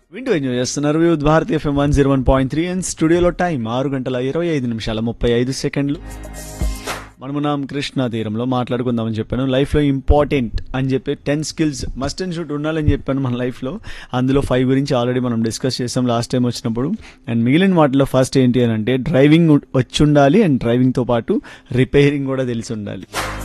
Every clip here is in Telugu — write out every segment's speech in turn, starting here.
వింటూ ఎంజాయ్ చేస్తున్నారు వివిధ భారతీయ FM one zero one point three and స్టూడియోలో టైం ఆరు గంటల ఇరవై ఐదు నిమిషాల ముప్పై ఐదు సెకండ్లు మనము నాం కృష్ణా తీరంలో మాట్లాడుకుందామని చెప్పాను లైఫ్లో ఇంపార్టెంట్ అని చెప్పి ten skills must and should ఉండాలని చెప్పాను మన లైఫ్లో అందులో ఫైవ్ గురించి ఆల్రెడీ మనం డిస్కస్ చేసాం లాస్ట్ టైం వచ్చినప్పుడు అండ్ మిగిలిన వాటిలో ఫస్ట్ ఏంటి అని అంటే డ్రైవింగ్ వచ్చి ఉండాలి అండ్ డ్రైవింగ్తో పాటు రిపేరింగ్ కూడా తెలిసి ఉండాలి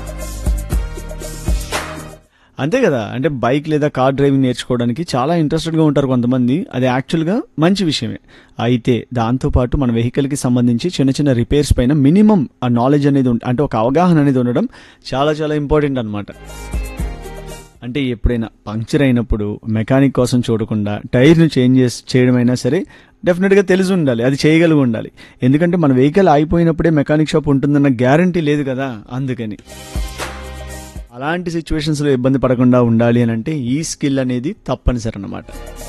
అంతే కదా అంటే బైక్ లేదా కార్ డ్రైవింగ్ నేర్చుకోవడానికి చాలా ఇంట్రెస్టెడ్గా ఉంటారు కొంతమంది అది యాక్చువల్గా మంచి విషయమే అయితే దాంతోపాటు మన వెహికల్కి సంబంధించి చిన్న చిన్న రిపేర్స్ పైన మినిమం ఆ నాలెడ్జ్ అనేది ఉంట- అంటే ఒక అవగాహన అనేది ఉండడం చాలా చాలా ఇంపార్టెంట్ అనమాట అంటే ఎప్పుడైనా పంక్చర్ అయినప్పుడు మెకానిక్ కోసం చూడకుండా టైర్ను చేంజ్ చేసి చేయడమైనా సరే డెఫినెట్గా తెలిసి ఉండాలి అది చేయగలిగి ఉండాలి ఎందుకంటే మన వెహికల్ అయిపోయినప్పుడే మెకానిక్ షాప్ ఉంటుందన్న గ్యారంటీ లేదు కదా అందుకని అలాంటి సిచ్యువేషన్స్లో ఇబ్బంది పడకుండా ఉండాలి అని అంటే ఈ స్కిల్ అనేది తప్పనిసరి అన్నమాట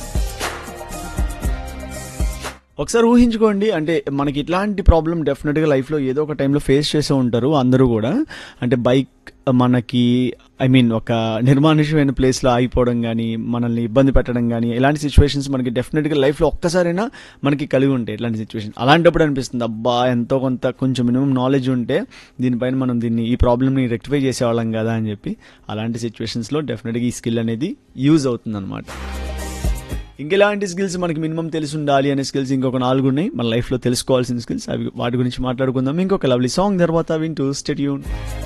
ఒకసారి ఊహించుకోండి అంటే మనకి ఇట్లాంటి ప్రాబ్లం డెఫినెట్గా లైఫ్లో ఏదో ఒక టైంలో ఫేస్ చేసే ఉంటారు అందరూ కూడా అంటే బైక్ మనకి ఐ మీన్ ఒక నిర్మానుష్యమైన ప్లేస్లో ఆగిపోవడం కానీ మనల్ని ఇబ్బంది పెట్టడం కానీ ఇలాంటి సిచ్యువేషన్స్ మనకి డెఫినెట్గా లైఫ్లో ఒక్కసారైనా మనకి కలిగి ఉంటాయి ఇలాంటి సిచ్యువేషన్ అలాంటప్పుడు అనిపిస్తుంది అబ్బా ఎంతో కొంత కొంచెం మినిమం నాలెడ్జ్ ఉంటే దీనిపైన మనం దీన్ని ఈ ప్రాబ్లమ్ని రెక్టిఫై చేసేవాళ్ళం కదా అని చెప్పి అలాంటి సిచ్యువేషన్స్లో డెఫినెట్గా ఈ స్కిల్ అనేది యూజ్ అవుతుంది అనమాట ఇంకెలాంటి స్కిల్స్ మనకి మినిమం తెలిసి ఉండాలి అనే స్కిల్స్ ఇంకొక నాలుగు ఉన్నాయి మన లైఫ్లో తెలుసుకోవాల్సిన స్కిల్స్ అవి వాటి గురించి మాట్లాడుకుందాం ఇంకొక లవ్లీ సాంగ్ తర్వాత వింటూ స్టెడ్యూన్